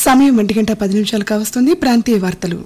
సమయం ఒంటి గంట పది నిమిషాలు కావస్తుంది ప్రాంతీయ వార్తలు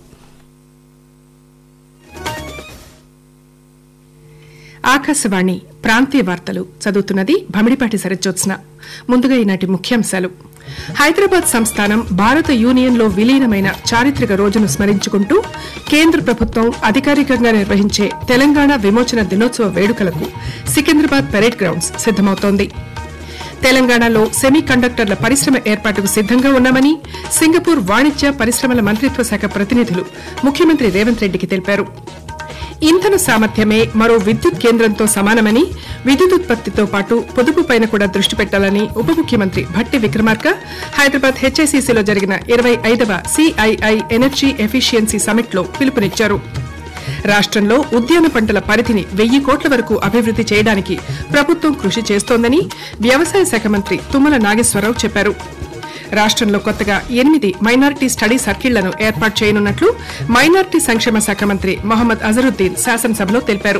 ఆకాశవాణి ప్రాంతీయ వార్తలు చదువుతున్నది భమిడిపాటి సరజ్జోత్స్న ముందుగా ఈనాటి ముఖ్యాంశాలు హైదరాబాద్ సంస్థానం భారత యూనియన్లో విలీనమైన చారిత్రక రోజును స్మరించుకుంటూ కేంద్ర ప్రభుత్వం అధికారికంగా నిర్వహించే తెలంగాణ విమోచన దినోత్సవ వేడుకలకు సికింద్రాబాద్ పెరేడ్ గ్రౌండ్స్ సిద్దమవుతోంది తెలంగాణలో సెమీ కండక్టర్ల పరిశ్రమ ఏర్పాటుకు సిద్దంగా ఉన్నామని సింగపూర్ వాణిజ్య పరిశ్రమల మంత్రిత్వ శాఖ ప్రతినిధులు ముఖ్యమంత్రి రేవంత్ రెడ్డికి తెలిపారు ఇంధన సామర్థ్యమే మరో విద్యుత్ కేంద్రంతో సమానమని విద్యుత్ ఉత్పత్తితో పాటు పొదుపుపైన కూడా దృష్టి పెట్టాలని ఉప ముఖ్యమంత్రి భట్టి విక్రమార్క హైదరాబాద్ హెచ్ఐసిసిలో జరిగిన ఇరవై ఐదవ సిఐఐ ఎనర్జీ ఎఫిషియన్సీ సమిట్లో పిలుపునిచ్చారు రాష్ట్రంలో ఉద్యాన పంటల పరిధిని వెయ్యి కోట్ల వరకు అభివృద్ది చేయడానికి ప్రభుత్వం కృషి చేస్తోందని వ్యవసాయ శాఖ మంత్రి తుమ్మల నాగేశ్వరరావు చెప్పారు రాష్ట్రంలో కొత్తగా ఎనిమిది మైనారిటీ స్టడీ సర్కిళ్లను ఏర్పాటు చేయనున్నట్లు మైనారిటీ సంక్షేమ శాఖ మంత్రి మొహమ్మద్ అజరుద్దీన్ శాసనసభలో తెలిపారు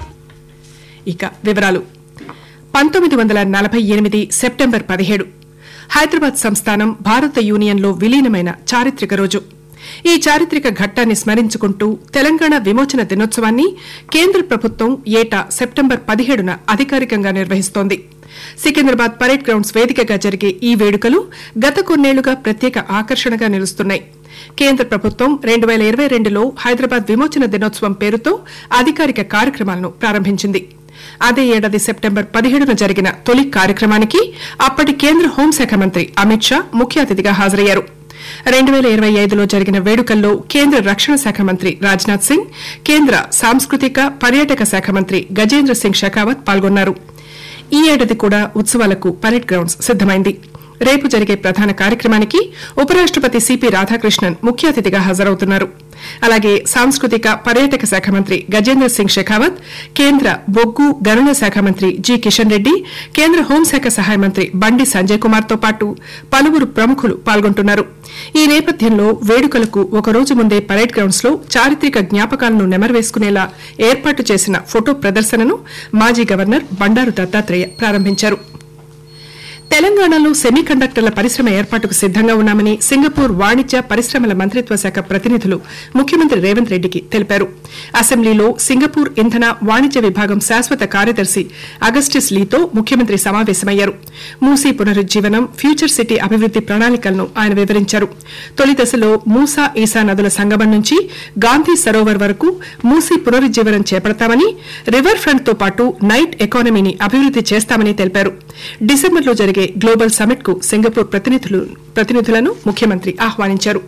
ఇక వివరాలు పంతొమ్మిది వందల నలభై ఎనిమిది సెప్టెంబర్ పదిహేడు హైదరాబాద్ సంస్థానం భారత యూనియన్లో విలీనమైన చారిత్రక రోజు ఈ చారిత్రక ఘట్టాన్ని స్మరించుకుంటూ తెలంగాణ విమోచన దినోత్సవాన్ని కేంద్ర ప్రభుత్వం ఏటా సెప్టెంబర్ పదిహేడున అధికారికంగా నిర్వహిస్తోంది సికింద్రాబాద్ పరేడ్ గ్రౌండ్స్ వేదికగా జరిగే ఈ వేడుకలు గత కొన్నేళ్లుగా ప్రత్యేక ఆకర్షణగా నిలుస్తున్నాయి కేంద్ర ప్రభుత్వం రెండు వేల ఇరవై రెండులో హైదరాబాద్ విమోచన దినోత్సవం పేరుతో అధికారిక కార్యక్రమాలను ప్రారంభించింది అదే ఏడాది సెప్టెంబర్ పదిహేడున జరిగిన తొలి కార్యక్రమానికి అప్పటి కేంద్ర హోంశాఖ మంత్రి అమిత్ షా ముఖ్య అతిథిగా హాజరయ్యారు రెండు వేల ఇరవై ఐదులో జరిగిన వేడుకల్లో కేంద్ర రక్షణ శాఖ మంత్రి రాజ్నాథ్ సింగ్ కేంద్ర సాంస్కృతిక పర్యాటక శాఖ మంత్రి గజేంద్ర సింగ్ షెకావత్ పాల్గొన్నారు ఈ ఏడాది కూడా ఉత్సవాలకు పరేడ్ గ్రౌండ్స్ సిద్దమైంది రేపు జరిగే ప్రధాన కార్యక్రమానికి ఉపరాష్టపతి సిపి రాధాకృష్ణన్ ముఖ్య అతిథిగా హాజరవుతున్నారు అలాగే సాంస్కృతిక పర్యాటక శాఖ మంత్రి గజేంద్ర సింగ్ షెకావత్ కేంద్ర బొగ్గు గనుల శాఖ మంత్రి జి కిషన్ రెడ్డి కేంద్ర హోంశాఖ సహాయ మంత్రి బండి సంజయ్ కుమార్ తో పాటు పలువురు ప్రముఖులు పాల్గొంటున్నారు ఈ నేపథ్యంలో వేడుకలకు ఒక రోజు ముందే పరేడ్ గ్రౌండ్స్ లో చారిత్రక జ్ఞాపకాలను నెమరవేసుకునేలా ఏర్పాటు చేసిన ఫోటో ప్రదర్శనను మాజీ గవర్నర్ బండారు దత్తాత్రేయ ప్రారంభించారు తెలంగాణలో సెమీ కండక్టర్ల పరిశ్రమ ఏర్పాటుకు సిద్దంగా ఉన్నామని సింగపూర్ వాణిజ్య పరిశ్రమల మంత్రిత్వ శాఖ ప్రతినిధులు ముఖ్యమంత్రి రేవంత్ రెడ్డికి తెలిపారు అసెంబ్లీలో సింగపూర్ ఇంధన వాణిజ్య విభాగం శాశ్వత కార్యదర్శి అగస్టిస్ లీతో ముఖ్యమంత్రి సమావేశమయ్యారు మూసీ పునరుజ్జీవనం ఫ్యూచర్ సిటీ అభివృద్ది ప్రణాళికలను ఆయన వివరించారు తొలి దశలో మూసా ఈసా నదుల సంగమం నుంచి గాంధీ సరోవర్ వరకు మూసీ పునరుజ్జీవనం చేపడతామని రివర్ ఫ్రంట్ తో పాటు నైట్ ఎకానమీని అభివృద్ది చేస్తామని తెలిపారు డిసెంబర్లో జరిగే గ్లోబల్ సమిట్ కు సింగపూర్ ప్రతినిధులు ప్రతినిధులను ముఖ్యమంత్రి ఆహ్వానించారు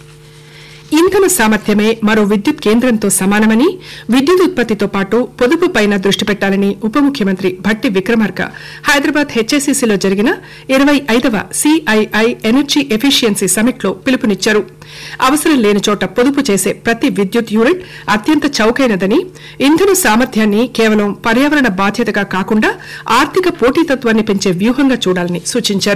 ఇంధన సామర్థ్యమే మరో విద్యుత్ కేంద్రంతో సమానమని విద్యుత్ ఉత్పత్తితో పాటు పొదుపుపైన దృష్టి పెట్టాలని ఉప ముఖ్యమంత్రి భట్టి విక్రమార్క హైదరాబాద్ హెచ్ఎస్సీసీలో జరిగిన ఇరవై ఐదవ సిఐఐ ఎనర్జీ ఎఫిషియన్సీ సమిట్లో పిలుపునిచ్చారు అవసరం లేని చోట పొదుపు చేసే ప్రతి విద్యుత్ యూనిట్ అత్యంత చౌకైనదని ఇంధన సామర్థ్యాన్ని కేవలం పర్యావరణ బాధ్యతగా కాకుండా ఆర్థిక పోటీతత్వాన్ని పెంచే వ్యూహంగా చూడాలని సూచించారు